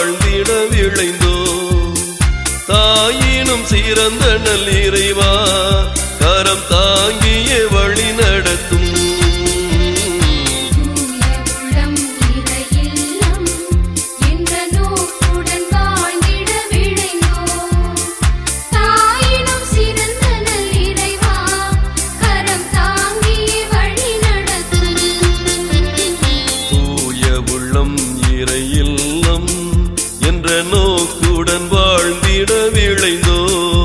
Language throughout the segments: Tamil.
வாழ்ந்திட விளைந்தோ தாயினும் சிறந்த நல் இறைவா கரம் தாங்கிய வழி நடத்தும் தூய உள்ளம் இறையில்லம் என்ற நோக்குடன் வாழ்ந்திட விழைந்தோம் தாயினும் சிறந்த நல் இறைவா கரம் தாங்கிய வழி நடத்தும் தூய உள்ளம் இறை இல்லம் என்ற நோக்குடன் வாழ்ந்திட விளைந்தோ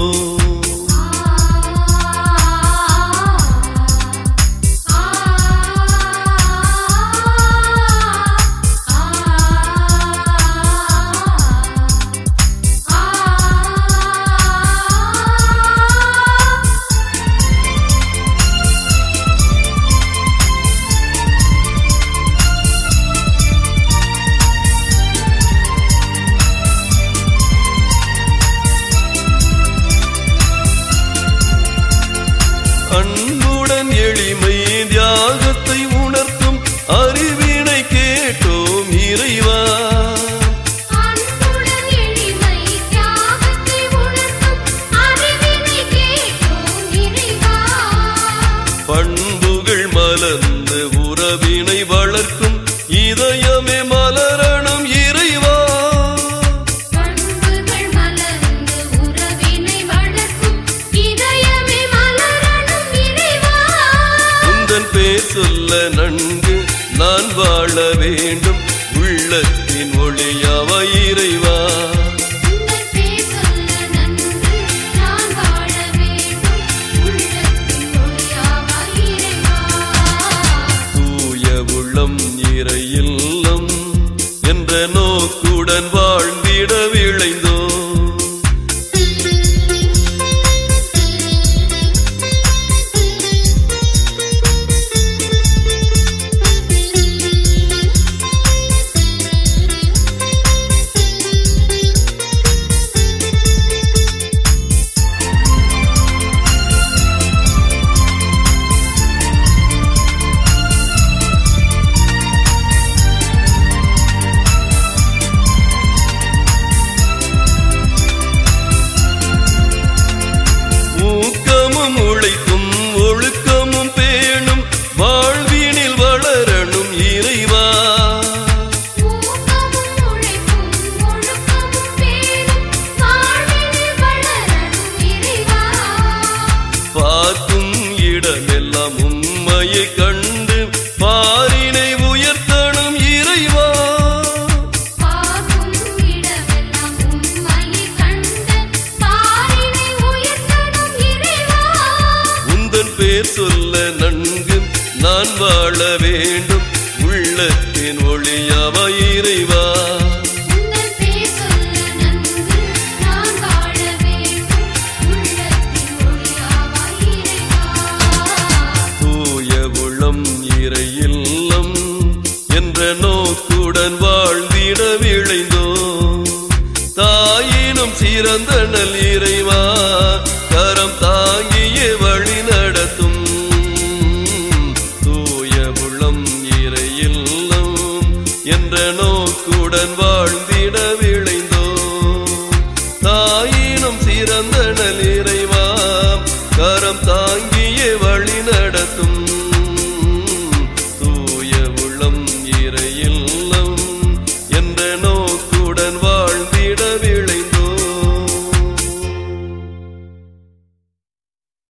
அன்புடன் எளிமை தியாகத்தை உணர்த்தும் அறிவினை கேட்டோம் இறைவா அன்புடன் எளிமை தியாகத்தை உணர்த்தும் அறிவினை கேட்டோம் இறைவா பண்புகள் மலர்ந்து உறவினை வளர்க்கும் இதயமே மலரணும் இறைவா பண்புகள் மலர்ந்து உறவினை வளர்க்கும் இதயமே மலரணும் இறைவா உந்தன் பேர் சொல்ல நன்கு நான் வாழ வேண்டும் உள்ளத்தின் ஒளியாவ இறைவா உங்கள் பேர் சொல்ல நன்று நான் வாழ வேண்டும் உள்ளத்தின் ஒளியாவா இறைவா தூய உள்ளம் இறை இல்லம் என்ற நோக்குடன் வாழ்ந்திட விளைந்தோ ஊக்கமும் உழைக்கும் ஒழுக்கமும் பேணும் வாழ்வினில் வளரணும் இறைவா ஊக்கமும் உழைப்பும் ஒழுக்கமும் பேணும் வாழ்வினில் வளரணும் இறைவா பார்க்கும் இடமெல்லாம் உம்மையை கண்டு பாரினை உயர்த்தணும் இறைவா பார்க்கும் இடமெல்லாம் உம்மையை கண்டு பாரினை உயர்த்தணும் இறைவா உந்தன் பேர் சொல்ல நன்கு நான் வாழ வேண்டும் உள்ளத்தின் ஒளியாவ இறைவா உங்கள் பேர் சொல்ல நன்று நான் வாழ வேண்டும் உள்ளத்தின் ஒளியாவா இறைவா தூய உளம் இறை இல்லம் என்ற நோக்குடன் வாழ்ந்திட விளைந்தோ தாயினும் சிறந்த நல் இறைவா கரம் தாங்கிய வழி நடத்தும் தூய உளம் இறை இல்லம் என்ற நோக்குடன் வாழ்ந்திட விளைந்தோ தாயினும் சிறந்த நல் இறைவா கரம் தா